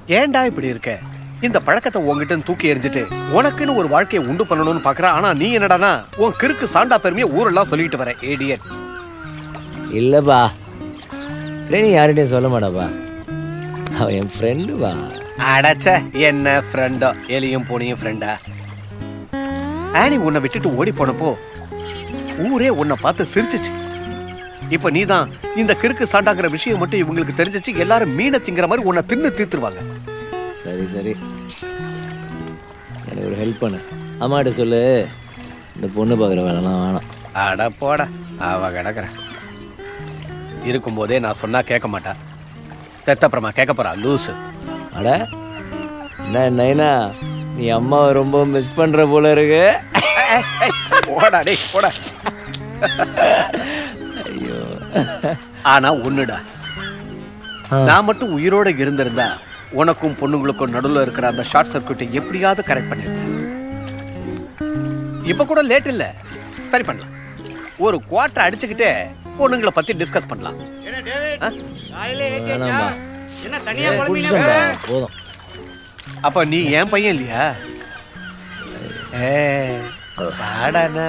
ஏன்டா இப்படி இருக்க இந்த பழக்கத்தை உன்கிட்ட இருந்து தூக்கி எறிஞ்சிட்டு உனக்குன்னு ஒரு வாழ்க்கையை உண்டு பண்ணணும்னு பாக்குற ஆனா நீ என்னடானா உன் கிறுக்கு சாண்டா பெருமையை ஊரெல்லாம் சொல்லிட்டு வர ஏடியன் இல்லைப்பா ஃப்ரெண்ட் யார்கிட்டையும் சொல்ல மாட்டாப்பா அவன் என் ஃப்ரெண்டுப்பா அடச்ச என்ன ஃப்ரெண்டோ எலியும் பூனையும் ஃப்ரெண்டா ஆனி உன்னை விட்டுட்டு ஓடி போனப்போ ஊரே உன்னை பார்த்து சிரிச்சுச்சு இப்ப நீதான் இந்த கிறுக்கு சாண்டாங்கிற விஷயம் மட்டும் இவங்களுக்கு தெரிஞ்சிச்சு எல்லாரும் மீனை திங்கிற மாதிரி உன்னை தின்னு தீத்துருவாங்க சரி சரி எனக்கு ஒரு ஹெல்ப் பண்ணு அம்மாட்ட சொல்லு இந்த பொண்ணு பார்க்குற வேலைலாம் வேணாம் அட போடா அவ கிடக்குற இருக்கும்போதே நான் சொன்னா கேட்க மாட்டா செத்தப்புறமா கேட்க போறா லூசு அட என்ன நைனா நீ அம்மாவை ரொம்ப மிஸ் பண்ணுற போல இருக்கு போடா டேய் போடா ஐயோ ஆனா ஒண்ணுடா நான் மட்டும் உயிரோட இருந்திருந்தா உனக்கும் பொண்ணுங்களுக்கும் நடுவுல இருக்கிற அந்த ஷார்ட் சர்க்யூட்டை எப்படியாவது கரெக்ட் பண்ணிருப்பேன் இப்ப கூட லேட் இல்ல சரி பண்ணலாம் ஒரு குவார்டர் அடிச்சுக்கிட்டே பொண்ணுங்களை பத்தி டிஸ்கஸ் பண்ணலாம் ஆ? வேணாம்பா என்ன தனியா குடிச்சிட்டேன்பா போதும் அப்ப நீ என் பையன் இல்லையா ஏ வாடாண்ணா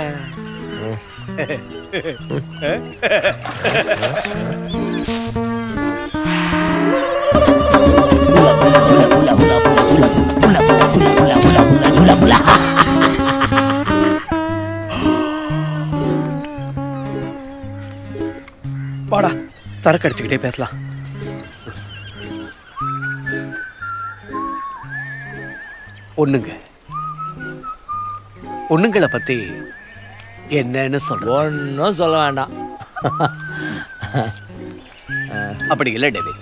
வாடா சரக்கு அடிச்சுக்கிட்டே பேசலாம் பொண்ணுங்க பொண்ணுங்களை பத்தி என்னன்னு சொல்ற ஒன்றும் சொல்ல வேண்டாம் அப்படி இல்லை டேவி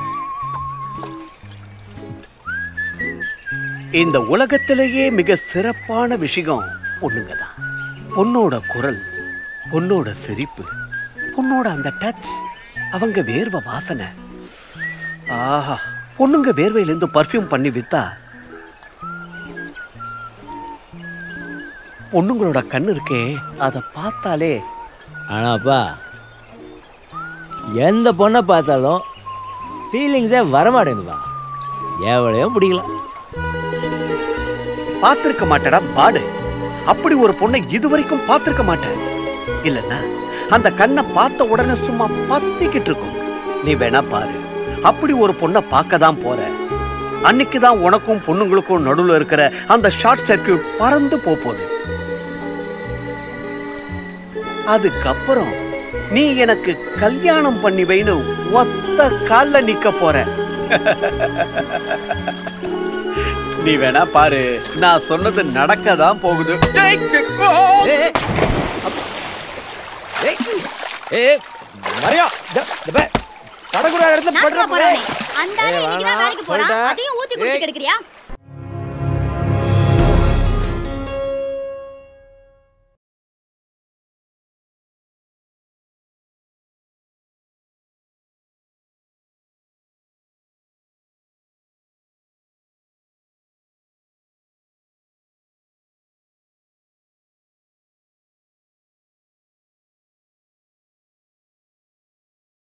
இந்த உலகத்திலேயே மிக சிறப்பான விஷயம் பொண்ணுங்க தான் பொண்ணோட குரல் பொண்ணோட சிரிப்பு பொண்ணோட அந்த டச் அவங்க வேர்வை வாசனை ஆஹா பொண்ணுங்க வேர்வையிலேருந்து பர்ஃப்யூம் பண்ணி வித்தா பொண்ணுங்களோட கண்ணு இருக்கே அதை பார்த்தாலே ஆனாப்பா எந்த பொண்ணை பார்த்தாலும் ஃபீலிங்ஸே வரமாட்டேங்குதுப்பா எவ்வளையும் பிடிக்கல பார்த்திருக்க மாட்டடா பாடு அப்படி ஒரு பொண்ணை இதுவரைக்கும் பார்த்திருக்க மாட்டேன் இல்லன்னா அந்த கண்ணை பார்த்த உடனே சும்மா பத்திக்கிட்டு இருக்கும் நீ வேணா பாரு அப்படி ஒரு பொண்ணை பார்க்க தான் போற அன்னைக்கு தான் உனக்கும் பொண்ணுங்களுக்கும் நடுவுல இருக்கிற அந்த ஷார்ட் சர்க்கியூட் பறந்து போப் போகுது அதுக்கப்புறம் நீ எனக்கு கல்யாணம் பண்ணி வைன்னு ஒத்த கால்ல நிக்க போற நீ வேணா பாரு நான் சொன்னது நடக்க தான் போகுது நாசமா போறவனே அந்த ஆளு இன்னைக்கு தான் வேலைக்கு போறான் அதையும் ஊத்தி குடிச்சு கிடைக்கிறியா